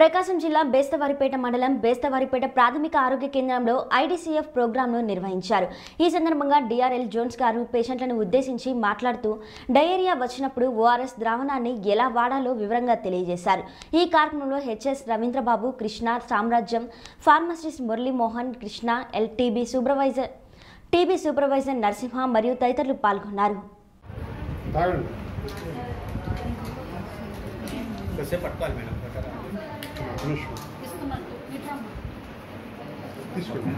ప్రకాశం జిల్లా బేస్తవారిపేట మండలం బేస్తవారిపేట ప్రాథమిక ఆరోగ్య కేంద్రంలో ఐడీసీఎఫ్ ప్రోగ్రాంను నిర్వహించారు ఈ సందర్భంగా డిఆర్ఎల్ జోన్స్ గారు పేషెంట్లను ఉద్దేశించి మాట్లాడుతూ డయేరియా వచ్చినప్పుడు ఓఆర్ఎస్ ద్రావణాన్ని ఎలా వాడాలో వివరంగా తెలియజేశారు ఈ కార్యక్రమంలో హెచ్ఎస్ రవీంద్రబాబు కృష్ణ సామ్రాజ్యం pharmacist Muralimohan Krishna LTB supervisor TB supervisor Narasimha మరియు తదితరులు పాల్గొన్నారు తాగండి కొద్దిసేపు పట్టుకోవాలి మేడం పట్టారా ఒక నిమిషం తీసుకోండి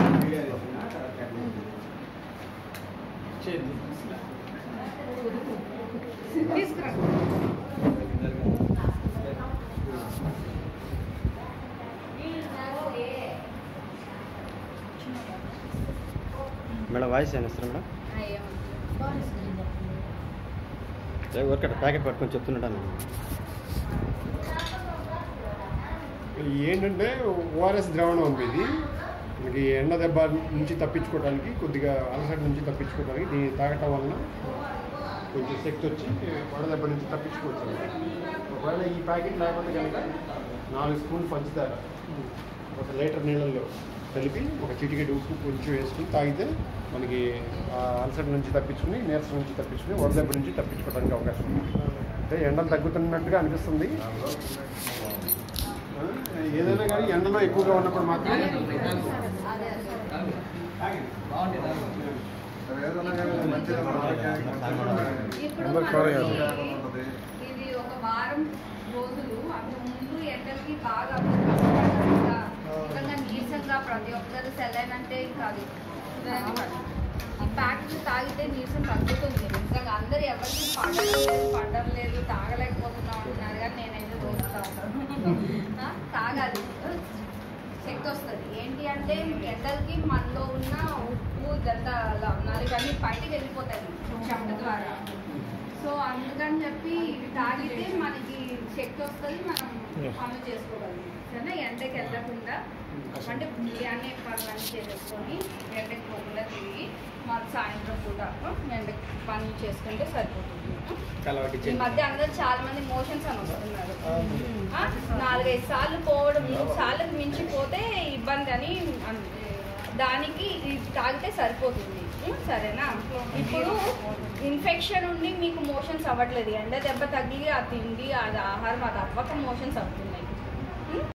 మేడం వాయిస్ ఏం ఇస్తారు మేడం ఊరికట్ట ప్యాకెట్ పట్టుకొని చెప్తుంటాను ఏంటంటే ఓఆర్ఎస్ ద్రావణం ఉంది ఇది మనకి ఎండ దెబ్బ నుంచి తప్పించుకోవడానికి కొద్దిగా అలసట నుంచి తప్పించుకోవడానికి దీన్ని తాగటం వలన కొంచెం శక్తి వచ్చి వడ దెబ్బ నుంచి తప్పించుకోవచ్చు అన్నమాట. ఒకవేళ ఈ ప్యాకెట్ లేకపోతే కనుక నాలుగు స్పూన్ పంచదార ఒక లీటర్ నీళ్ళల్లో కలిపి ఒక చిటికెడు ఉప్పు కొంచెం వేసుకుని తాగితే మనకి ఆ అలసట నుంచి తప్పించుకుని నీరసం నుంచి తప్పించుకుని వడ దెబ్బ నుంచి తప్పించుకోవడానికి అవకాశం ఉంది అంటే ఎండలు తగ్గుతున్నట్టుగా అనిపిస్తుంది ఆ, ఏదైనా కానీ ఎండలో ఎక్కువగా ఉన్నప్పుడు మాత్రం ఇప్పుడు మనకి ఇది ఒక వారం రోజులు అంతకు ముందు ఎండలకి బాగా అప్పుడు కష్టపడ్డారు ఇంకా నిజంగా నీరసంగా ప్రతి ఒక్కరు సెలైన్ అంటే ఇంకా అది కుదరని పని. ఈ ప్యాకెట్ తాగితే నీరసం తగ్గుతుంది నిజంగా అందరు ఎవరికి పడడం లేదు పడడం లేదు తాగలేకపోతున్నాం అంటున్నారు కానీ నేనైతే రోజు తాగుతాను ఆ, తాగాలి శక్తి వస్తుంది ఏంటి అంటే ఎండలకి మనలో ఉన్న ఉప్పు ఇదంతా లవణాలు ఇవన్నీ బయటికి వెళ్ళిపోతాయి చెమట ద్వారా సో అందుకని చెప్పి ఇవి తాగితే మనకి శక్తి వస్తుంది మనం పనులు చేసుకోగలం సరేనా ఎండకి వెళ్ళకుండా అంటే బిర్యానీ పనులు చేసుకొని ఎండకి పోకుండా తిరిగి మాకు సాయంత్రం పూట ఎండకి పనులు చేసుకుంటే సరిపోతుంది ఈ మధ్య అందరూ చాలా మంది మోషన్స్ అని వస్తున్నారు ఆ, నాలుగైదు సార్లు పోవడం మూడు సార్లకు మించి పోతే ఇబ్బంది అని అన్- దానికి ఇది తాగితే సరిపోతుంది ఉం, సరేనా ఇప్పుడు ఇన్ఫెక్షన్ ఉండి మీకు మోషన్స్ అవ్వట్లేదు ఎండ దెబ్బ తగిలి ఆ తిండి అది ఆహారం అది అవ్వక మోషన్స్ అవుతున్నాయి